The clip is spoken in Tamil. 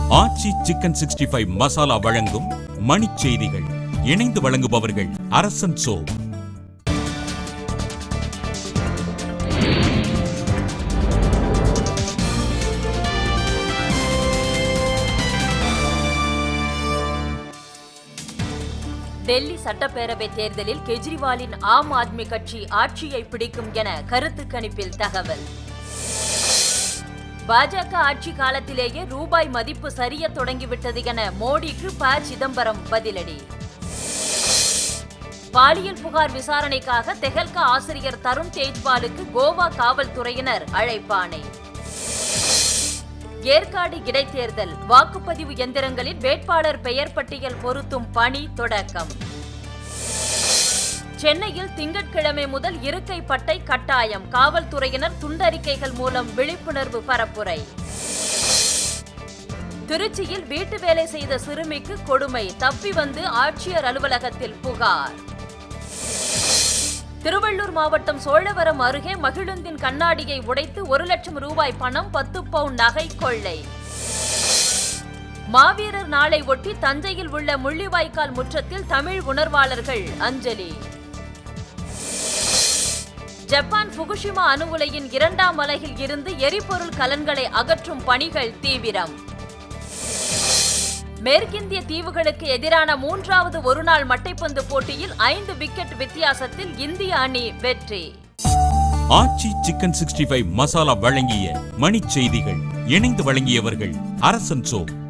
ஆச்சி சிக்கன் சிக்ஸ்டி ஃபைவ் மசாலா வழங்கும் மணிச் செய்திகள் இணைந்து வழங்குபவர்கள் அரசன் சோ டெல்லி சட்டப்பேரவை தேர்தலில் கெஜ்ரிவாலின் ஆம் ஆத்மி கட்சி ஆட்சியை பிடிக்கும் என கருத்து கணிப்பில் தகவல் பாஜக ஆட்சி காலத்திலேயே ரூபாய் மதிப்பு சரிய தொடங்கிவிட்டது என மோடிக்கு ப சிதம்பரம் பதிலடி பாலியல் புகார் விசாரணைக்காக தெஹல்கா ஆசிரியர் தருண் தேஜ்பாலுக்கு கோவா காவல்துறையினர் அழைப்பாணை ஏற்காடு இடைத்தேர்தல் வாக்குப்பதிவு எந்திரங்களில் வேட்பாளர் பெயர் பட்டியல் பொருத்தும் பணி தொடக்கம் சென்னையில் திங்கட்கிழமை முதல் இருக்கை பட்டை கட்டாயம் காவல்துறையினர் துண்டறிக்கைகள் மூலம் விழிப்புணர்வு பரப்புரை திருச்சியில் வீட்டு வேலை செய்த சிறுமிக்கு கொடுமை தப்பி வந்து ஆட்சியர் அலுவலகத்தில் புகார் திருவள்ளூர் மாவட்டம் சோழவரம் அருகே மகிழுந்தின் கண்ணாடியை உடைத்து ஒரு லட்சம் ரூபாய் பணம் பத்து பவுன் நகை கொள்ளை மாவீரர் நாளை ஒட்டி தஞ்சையில் உள்ள முள்ளிவாய்க்கால் முற்றத்தில் தமிழ் உணர்வாளர்கள் அஞ்சலி ஜப்பான் புகுஷிமா அணு உலையின் இரண்டாம் அலகில் இருந்து எரிபொருள் கலன்களை அகற்றும் பணிகள் தீவிரம் மேற்கிந்திய தீவுகளுக்கு எதிரான மூன்றாவது ஒருநாள் மட்டைப்பந்து போட்டியில் ஐந்து விக்கெட் வித்தியாசத்தில் இந்திய அணி வெற்றி Aachi chicken sixty five masala வழங்கிய மணிச் செய்திகள் இணைந்து வழங்கியவர்கள் அரசன் சோ